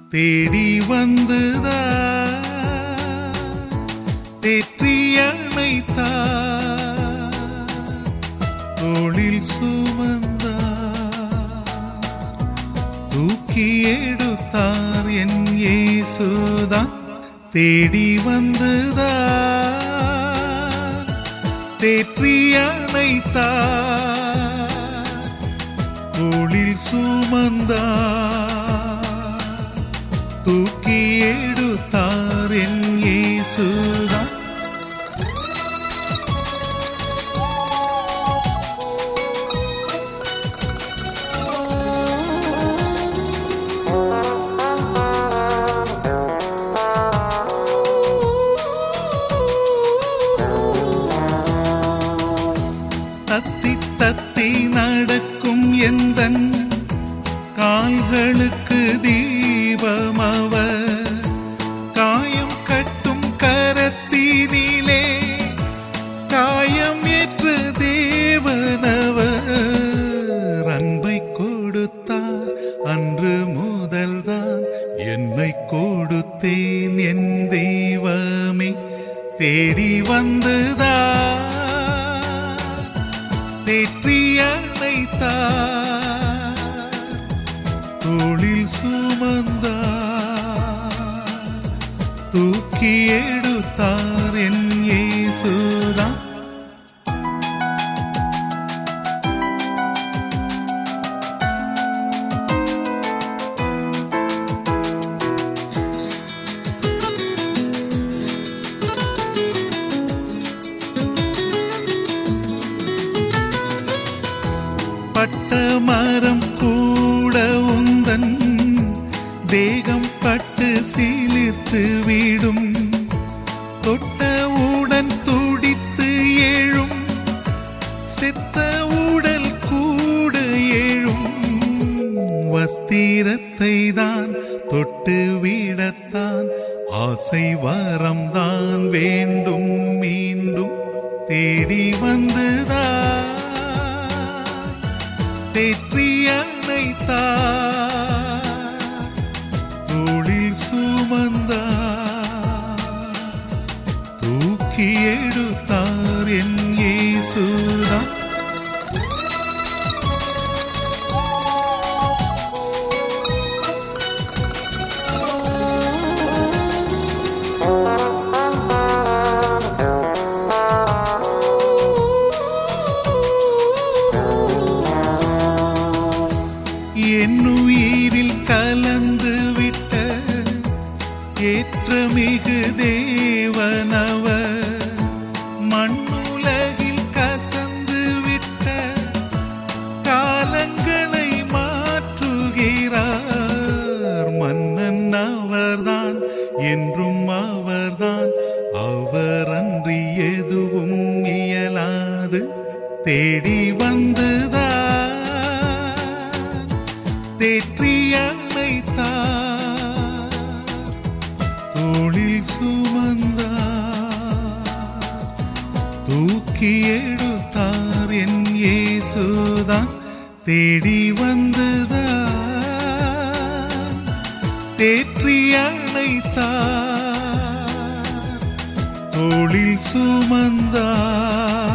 தேடி வந்துதா தேற்றி அணைத்தா தோளில் சுமந்தா தூக்கி எடுத்தார் என் இயேசுதான் தேடி வந்துதா தேற்றி அணைத்தா தோளில் சுமந்தா தூக்கி எடுத்தார் என் இயேசுதான் தத்தி தத்தி நடக்கும் எந்தன் கால்களுக்கு தீபமவர் காயம் கட்டும் கரத்தினிலே காயம் ஏற்று தேவனவர் அன்பை கொடுத்தார் அன்று முதல்தான் என்னை கொடுத்தேன் என் தெய்வமே தேடி வந்துதா தேற்றி அணைத்தார் தோளில் சுமந்தா தூக்கி எடுத்தார் என் இயேசுதான் பட்ட மரம் கூட உந்தன் தேகம் பட்டு சீலித்து விடும் தொட்டவுடன் துடித்து எழும் செத்த உடல் கூட எழும் வஸ்திரத்தை தான் தொட்டு விடத்தான் ஆசை வரம்தான் வேண்டும் மீண்டும் தேடி வந்துதான் தேற்றி அணைத்தார் தோளில் சுமந்தா தூக்கி எடுத்தார் என் இயேசுதான் என் உயிரில் கலந்து விட்ட ஏற்றமிகு தேவனவர் மண்ணுலகில் கசந்து விட்ட காலங்களை மாற்றுகிறார் மன்னன் அவர்தான் என்றும் அவர்தான் அவர் அன்றி எதுவும் இயலாது தேடி வந்துதான் தேற்றி அணைத்தார் தோளில் சுமந்தா தூக்கி எடுத்தார் என் இயேசுதான் தேடி வந்துதான் தேற்றி அணைத்தார் தோளில் சுமந்தார்